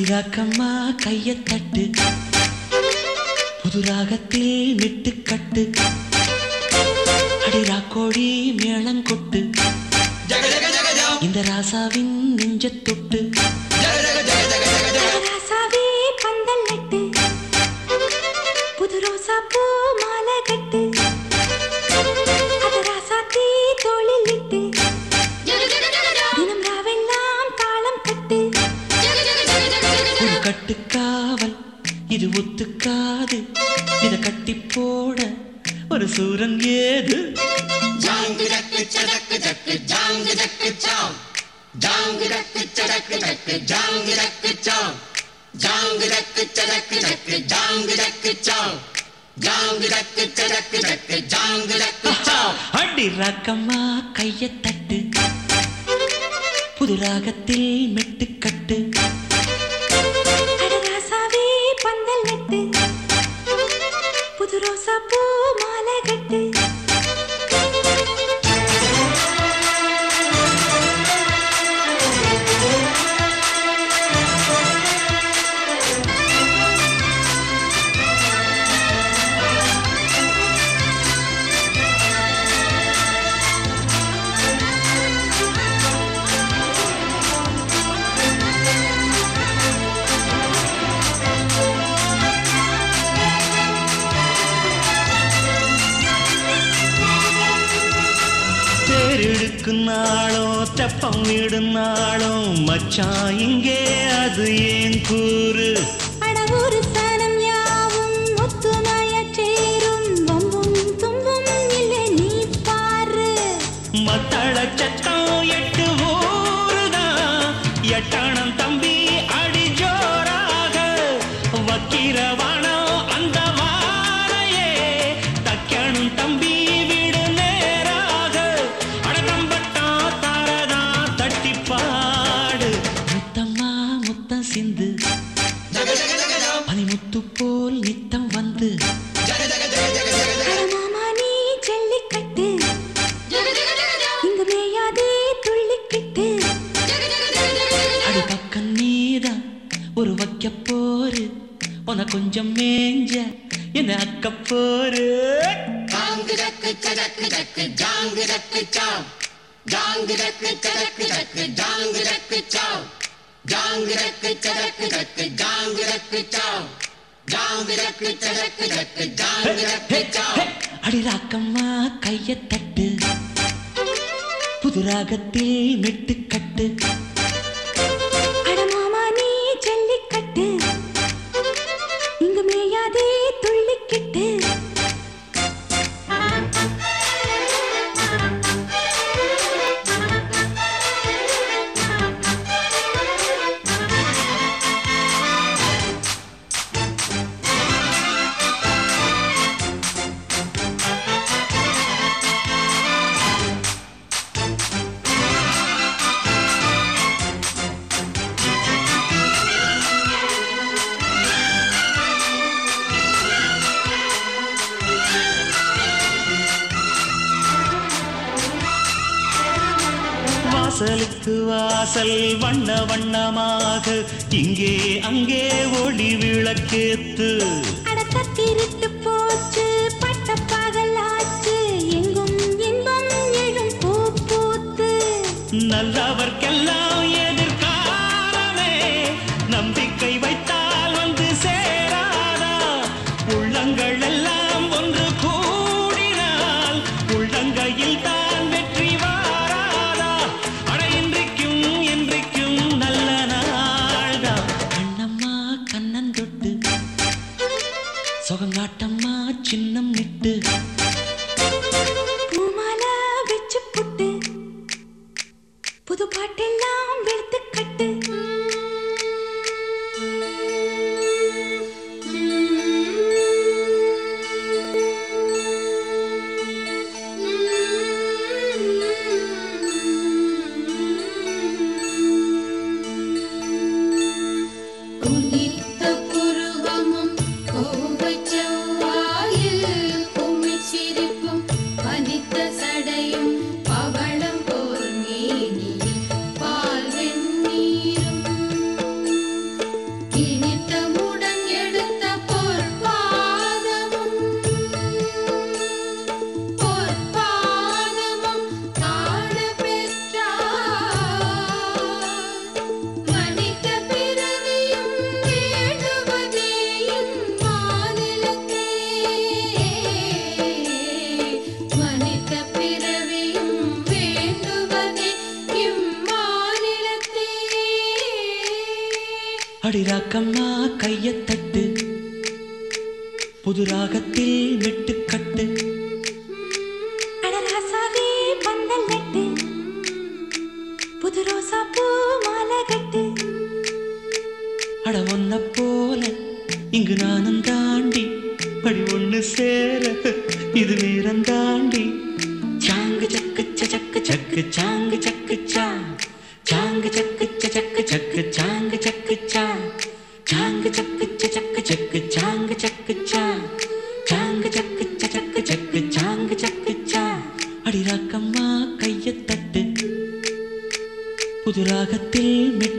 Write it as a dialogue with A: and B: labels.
A: அடிராக்கம்மா கைய தட்டு புது ராகத்தில் மிட்டு கட்டு அடிராக்கோடி மேளங்கொட்டு இந்த ராசாவின் நெஞ்ச தொட்டு
B: ராசாவே பந்தல் நட்டு புது ரோசா பூ மாலை கட்டு அத ராசாத்தி தோளில் இட்டு தினம் ராவெல்லாம் தாளம் கட்டு
A: ஒரு கட்டுக்காவல் இது ஒத்துக்காது இத கட்டி போட ஒரு சூரன் ஏது அடி ராக்கம்மா கைய தட்டு புது ராகத்தில் மெட்டு கட்டு
B: அட ராசாவே பந்தல் நட்டு புது ரோசா பூ மாலை கட்டு
A: தேரெடுக்கும் நாளோ தெப்பம் விடும் நாளோ மச்சான் இங்கே அது ஏன் கூறு
B: அட ஒரு சனம் யாவும் ஒத்துமைய சேரும் வம்பும் தும்பும் இல்லை நீ பாரு
A: மத்தள சத்தம் எட்டு ஊருதான் எட்டணம் தம்பி அடி ஜோராக வக்கிரவானம் அந்த வாரையே தக்கணும் தம்பி விடு நேராக அடக்கம்பட்டம் தாரதா தட்டி பாடு முத்தம்மா முத்தம் சிந்து பனிமுத்து போல் நித்தம் வந்து
B: அட மாமா நீ ஜல்லிக்கட்டு இங்கு மேயாதே துள்ளிக்கிட்டு
A: அடி பக்கம் நீதான் ஒரு வைக்க போரு உன கொஞ்சம் மேஞ்ச என்ன அக்க போரு அடி ராக்கம்மா கைய தட்டு புது ராகத்தில் மெட்டு கட்டு
B: அட மாமா நீ ஜல்லிக்கட்டு இங்கு மேயாதே துள்ளிக்கிட்டு
A: வாசலுக்கு வாசல் வண்ண வண்ணமாக இங்கே அங்கே ஒளி விளக்கேத்து
B: அட தத்திருட்டு போச்சு பட்ட பகலாச்சு எங்கும் இன்பம் எழும் பூ பூத்து
A: நல்லவர்க்கெல்லாம் எதிர்காலமே நம்பிக்கை வைத்தால் வந்து சேராதா உள்ளங்கள் எல்லாம் ஒன்று கூடினால் உள்ளங்கையில் தான் வெற்றி வாராதா அட இன்றைக்கும் என்றைக்கும் நல்ல நாள்தான் கண்ணம்மா கண்ணன் தொட்டு சுகங்காட்டம்மா சின்னம் நிட்டு
B: பூமாலை வச்சு புட்டு புது பாட்டெல்லாம்
A: ராக்கம்மா கையத் தட்டு புது ராகத்தில் மெட்டுக்கட்டு
B: அடராசாவே பந்தல் நட்டு புது ரோசா பூ மாலை கட்டு
A: அட ஒன்ன போல இங்கு நானும் தாண்டி படி ஒண்ணு சேர இது நேரம் தாண்டி சாங்கு சக்கு சக்கு சக்கு சாங்கு சக்கு சா சாங்கு சக்கு சக்கு சக்கு சாங்கு சக்கு சா சாங்கு சக்கு சக்கு சக்கு சாங்கு சக்கு சா சாங்கு சக்கு சக்கு சக்கு சாங்கு சக்கு சா அடி ராக்கம்மா கையத் தட்டு புது ராகத்தில் மெட்டு